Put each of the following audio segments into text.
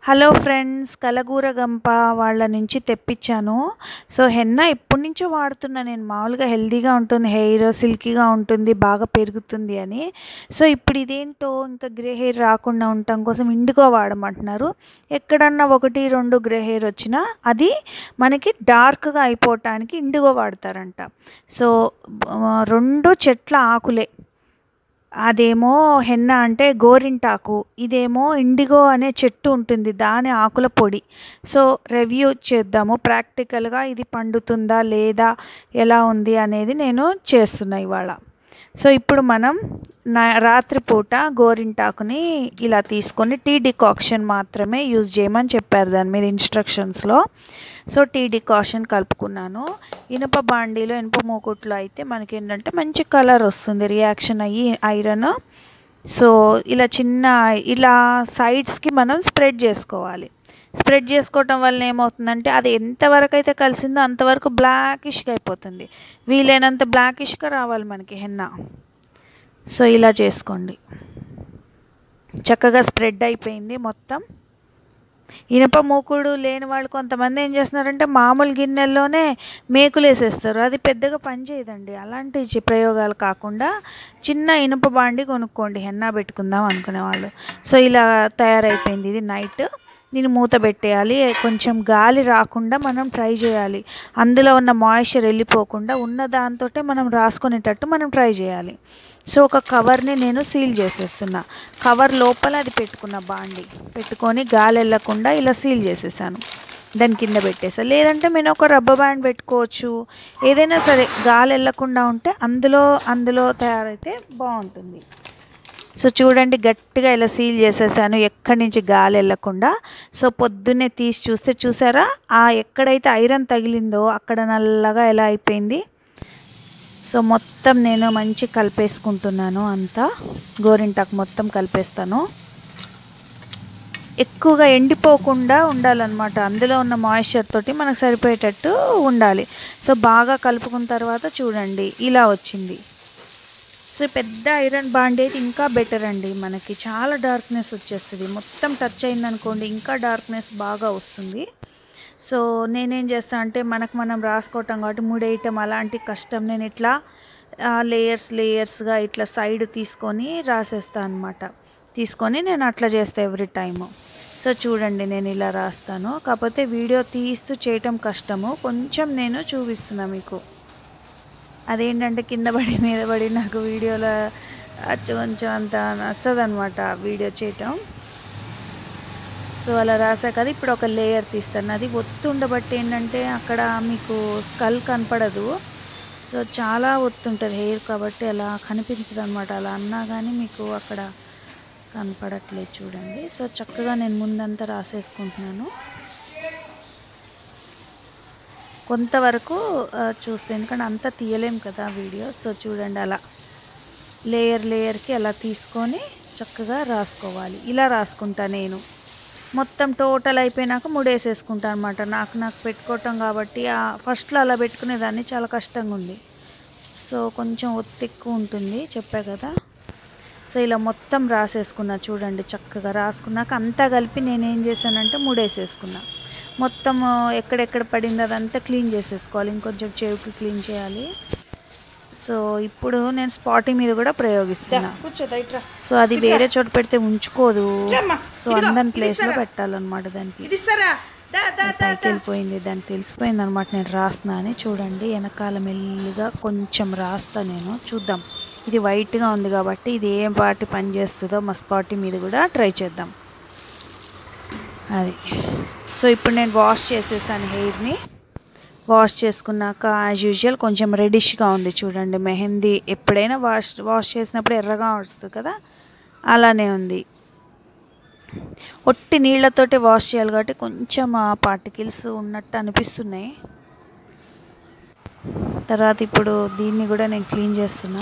Hello friends కలగూర గంప వాళ్ళ నుంచి తెప్పించాను సో హెన్నా ఎప్పటి నుంచో వాడుతున్నా నేను మామూలుగా హెల్తీగా ఉంటుంది హెయిర్ సిల్కీగా ఉంటుంది బాగా పెరుగుతుంది అని సో ఇప్పుడు ఇదేంటో ఇంకా గ్రే హెయిర్ రాకుండా ఉండటం కోసం ఇండిగో వాడమంటున్నారు ఎక్కడన్నా ఒకటి రెండు గ్రే హెయిర్ వచ్చినా అది మనకి డార్క్గా అయిపోవటానికి ఇండిగో వాడతారంట సో ఆ, రెండు చెట్ల ఆకులే అదేమో హెన్న అంటే గోరింటాకు ఇదేమో ఇండిగో అనే చెట్టు ఉంటుంది దాని ఆకుల పొడి సో రివ్యూ చేద్దాము ప్రాక్టికల్గా ఇది పండుతుందా లేదా ఎలా ఉంది అనేది నేను చేస్తున్నా ఇవాళ సో ఇప్పుడు మనం నా రాత్రిపూట గోరింటాకుని ఇలా తీసుకొని టీ డికాక్షన్ మాత్రమే యూజ్ చేయమని చెప్పారు దాని మీద ఇన్స్ట్రక్షన్స్లో సో టీ డికాషన్ కలుపుకున్నాను ఇనుప బాండీలో ఇనుప మూకుట్లో అయితే మనకి ఏంటంటే మంచి కలర్ వస్తుంది రియాక్షన్ అయ్యి ఐరన్ సో ఇలా చిన్న ఇలా సైడ్స్కి మనం స్ప్రెడ్ చేసుకోవాలి స్ప్రెడ్ చేసుకోవటం వల్ల ఏమవుతుందంటే అది ఎంతవరకు అయితే కలిసిందో అంతవరకు బ్లాకిష్గా అయిపోతుంది వీలైనంత బ్లాకిష్గా రావాలి మనకి హెన్న సో ఇలా చేసుకోండి చక్కగా స్ప్రెడ్ అయిపోయింది మొత్తం ఇనుప మూకుడు లేని వాళ్ళు కొంతమంది ఏం చేస్తున్నారంటే మామూలు గిన్నెల్లోనే మేకులు వేసేస్తారు అది పెద్దగా పనిచేయదండి అలాంటి చి- ప్రయోగాలు కాకుండా చిన్న ఇనుప బాండి కొనుక్కోండి హెన్నా పెట్టుకుందాం అనుకునేవాళ్ళు సో ఇలా తయారైపోయింది ఇది నైట్ దీన్ని మూత పెట్టేయాలి కొంచెం గాలి రాకుండా మనం ట్రై చేయాలి అందులో ఉన్న మాయిశ్చర్ వెళ్ళిపోకుండా ఉన్న దాంతో మనం రాసుకునేటట్టు మనం ట్రై చేయాలి సో ఒక కవర్ని నేను సీల్ చేసేస్తున్నా కవర్ లోపల అది పెట్టుకున్న బాండి పెట్టుకొని గాలి వెళ్ళకుండా ఇలా సీల్ చేసేసాను దాని కింద పెట్టేసా లేదంటే నేను ఒక రబ్బర్ బ్యాండ్ పెట్టుకోవచ్చు ఏదైనా సరే గాలి వెళ్ళకుండా ఉంటే అందులో అందులో తయారైతే బాగుంటుంది సో చూడండి గట్టిగా ఇలా సీల్ చేసేసాను ఎక్కడి నుంచి గాలి వెళ్ళకుండా సో పొద్దున్నే తీసి చూస్తే చూసారా ఆ ఎక్కడైతే ఐరన్ తగిలిందో అక్కడ నల్లగా ఎలా అయిపోయింది సో మొత్తం నేను మంచి కలిపేసుకుంటున్నాను అంతా గోరింటాకు మొత్తం కలిపేస్తాను ఎక్కువగా ఎండిపోకుండా ఉండాలన్నమాట అందులో ఉన్న మాయిశ్చర్ తోటి మనకు సరిపోయేటట్టు ఉండాలి సో బాగా కలుపుకున్న తర్వాత చూడండి ఇలా వచ్చింది సో పెద్ద ఐరన్ బాండ్ అయితే ఇంకా బెటర్ అండి మనకి చాలా డార్క్నెస్ వచ్చేస్తుంది మొత్తం టచ్ అయిందనుకోండి ఇంకా డార్క్నెస్ బాగా వస్తుంది సో నేనేం చేస్తాను అంటే మనకు మనం రాసుకోవటం కాబట్టి మూడేయటం అలాంటి కష్టం నేను ఇట్లా లేయర్స్ లేయర్స్గా ఇట్లా సైడ్ తీసుకొని రాసేస్తాను అనమాట తీసుకొని నేను అట్లా చేస్తాను ఎవ్రీ టైము సో చూడండి నేను ఇలా రాస్తాను కాకపోతే వీడియో తీస్తూ చేయటం కష్టము కొంచెం నేను చూపిస్తున్నా మీకు అదేంటంటే కింద పడి మీద పడి నాకు వీడియోలో అచ్చు కొంచెం అంత నచ్చదనమాట వీడియో చేయటం సో అలా రాసా కదా ఇప్పుడు ఒక లేయర్ తీస్తాను అది ఒత్తు ఉండబట్టి ఏంటంటే అక్కడ మీకు స్కల్ కనపడదు సో చాలా ఒత్తు ఉంటుంది హెయిర్ కాబట్టి అలా కనిపించదు అనమాట అలా అన్నా కానీ మీకు అక్కడ కనపడట్లేదు చూడండి సో చక్కగా నేను ముందంతా రాసేసుకుంటున్నాను కొంతవరకు ఆ, చూస్తే ఎందుకంటే అంతా తీయలేం కదా వీడియో సో చూడండి అలా లేయర్ లేయర్కి అలా తీసుకొని చక్కగా రాసుకోవాలి ఇలా రాసుకుంటా నేను మొత్తం టోటల్ అయిపోయినాక ముడేసేసుకుంటాను అనమాట నాకు నాకు పెట్టుకోవటం కాబట్టి ఆ ఫస్ట్లో అలా పెట్టుకునేదాన్ని చాలా కష్టంగా ఉంది సో కొంచెం ఒత్తి ఎక్కువ ఉంటుంది చెప్పా కదా సో ఇలా మొత్తం రాసేసుకున్నా చూడండి చక్కగా రాసుకున్నాక అంతా కలిపి నేను ఏం చేశానంటే ముడేసేసుకున్నా మొత్తం ఎక్కడెక్కడ పడింది అదంతా క్లీన్ చేసేసుకోవాలి ఇంకొంచెం చెవికి క్లీన్ చేయాలి సో ఇప్పుడు నేను స్పాటి మీద కూడా ప్రయోగిస్తున్నా కూర్చోదా ఇట్రా సో అది వేరే చోట పెడితే ఉంచుకోదు రమ్మా, సో ఇదిగో, అందని ఇది ప్లేస్లో ఇస్తారా? పెట్టాలన్నమాట దానికి ఇది ఇస్తారా దా దా దా పైకి వెళ్ళిపోయింది దానికి తెలిసిపోయింది అనమాట నేను రాస్తున్నా అని చూడండి వెనకాల మెల్లిగా కొంచెం రాస్తా నేను చూద్దాం ఇది వైట్గా ఉంది కాబట్టి ఇది ఏం పాటి పని చేస్తుందో మా స్పాటి మీద కూడా ట్రై చేద్దాం అది సో ఇప్పుడు నేను వాష్ చేసేసాను హెయిర్ని వాష్ చేసుకున్నాక యాజ్ యూజువల్ కొంచెం రెడిష్గా ఉంది చూడండి మెహందీ ఎప్పుడైనా వాష్ వాష్ చేసినప్పుడు ఎర్రగా వస్తుంది కదా అలానే ఉంది ఒట్టి నీళ్ళతోటి వాష్ చేయాలి కాబట్టి కొంచెం ఆ పార్టికల్స్ ఉన్నట్టు అనిపిస్తున్నాయి తర్వాత ఇప్పుడు దీన్ని కూడా నేను క్లీన్ చేస్తున్నా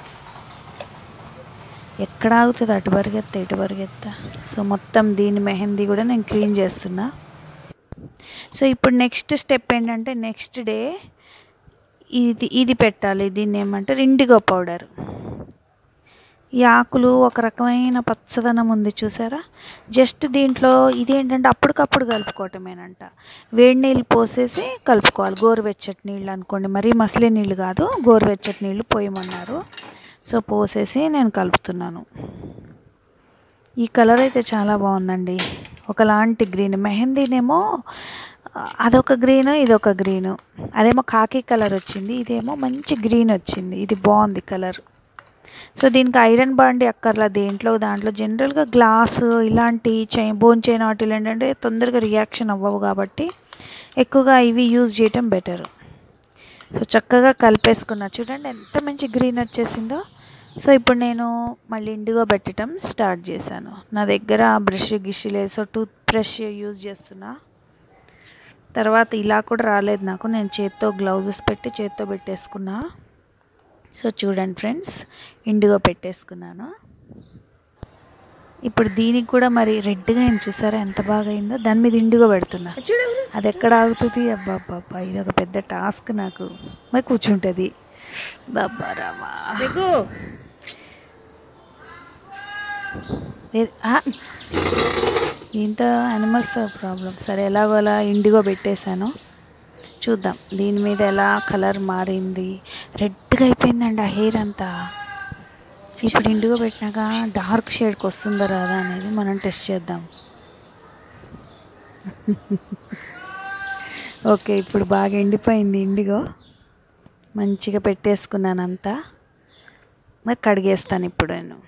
ఎక్కడ ఆగుతుంది అటు పరిగెత్తా ఇటు పరిగెత్తా సో మొత్తం దీని మెహందీ కూడా నేను క్లీన్ చేస్తున్నా సో ఇప్పుడు నెక్స్ట్ స్టెప్ ఏంటంటే నెక్స్ట్ డే ఇది ఇది పెట్టాలి దీన్ని ఏమంటారు ఇండిగో పౌడర్ ఈ ఆకులు ఒక రకమైన పచ్చదనం ఉంది చూసారా జస్ట్ దీంట్లో ఇదేంటంటే అప్పటికప్పుడు కలుపుకోవటమేనంట వేడి నీళ్ళు పోసేసి కలుపుకోవాలి గోరువెచ్చటి నీళ్ళు అనుకోండి మరీ మసిలే నీళ్ళు కాదు గోరువెచ్చటి నీళ్ళు పోయమన్నారు సో పోసేసి నేను కలుపుతున్నాను ఈ కలర్ అయితే చాలా బాగుందండి ఒకలాంటి గ్రీన్ మెహందీనేమో ఆ, అదొక గ్రీన్ ఇదొక గ్రీన్ అదేమో కాకి కలర్ వచ్చింది ఇదేమో మంచి గ్రీన్ వచ్చింది ఇది బాగుంది కలర్ సో దీనికి ఐరన్ బాండి అక్కర్లా దేంట్లో దాంట్లో జనరల్గా గ్లాస్ ఇలాంటి చై బోన్ చైన్ వాటిలో ఏంటంటే తొందరగా రియాక్షన్ అవ్వవు కాబట్టి ఎక్కువగా ఇవి యూజ్ చేయటం బెటర్ సో చక్కగా కలిపేసుకున్నా చూడండి ఎంత మంచి గ్రీన్ వచ్చేసిందో సో ఇప్పుడు నేను మళ్ళీ ఇండిగో పెట్టడం స్టార్ట్ చేశాను నా దగ్గర బ్రష్ గిష్ లేదు సో టూత్ బ్రష్ యూజ్ చేస్తున్నా తర్వాత ఇలా కూడా రాలేదు నాకు నేను చేత్తో గ్లౌజెస్ పెట్టి చేత్తో పెట్టేసుకున్నా సో చూడండి ఫ్రెండ్స్ ఇండిగో పెట్టేసుకున్నాను ఇప్పుడు దీనికి కూడా మరి రెడ్గా అయింది చూసారా ఎంత బాగా అయిందో దాని మీద ఇండిగో పెడుతున్నా చూడు అది ఎక్కడ ఆగుతుంది అబ్బా అబ్బా ఇది ఒక పెద్ద టాస్క్ నాకు మరి కూర్చుంటుంది బాబా రామా దిగు ఏ- ఆ! దీంతో యానిమల్స్ ప్రాబ్లం సరే ఎలాగో అలా ఇండిగో పెట్టేశాను చూద్దాం దీని మీద ఎలా కలర్ మారింది రెడ్గా అయిపోయిందండి ఆ హెయిర్ అంతా ఇప్పుడు ఇండిగో పెట్టినాక డార్క్ షేడ్కి వస్తుందా రాదా అనేది మనం టెస్ట్ చేద్దాం ఓకే ఇప్పుడు బాగా ఎండిపోయింది ఇండిగో మంచిగా పెట్టేసుకున్నాను అంతా మరి కడిగేస్తాను ఇప్పుడు నేను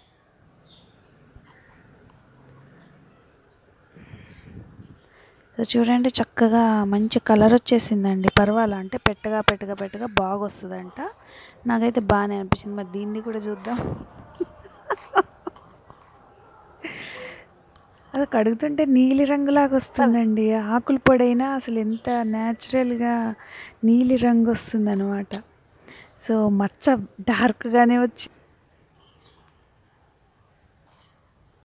సో చూడండి చక్కగా మంచి కలర్ వచ్చేసిందండి పర్వాలా అంటే పెట్టగా పెట్టగా పెట్టగా బాగా వస్తుందంట నాకైతే బాగానే అనిపించింది మరి దీన్ని కూడా చూద్దాం అది కడుగుతుంటే నీలి రంగులాగా వస్తుందండి ఆకులు పొడైనా అసలు ఎంత న్యాచురల్గా నీలి రంగు వస్తుంది అనమాట సో మచ్చ డార్క్గానే వచ్చి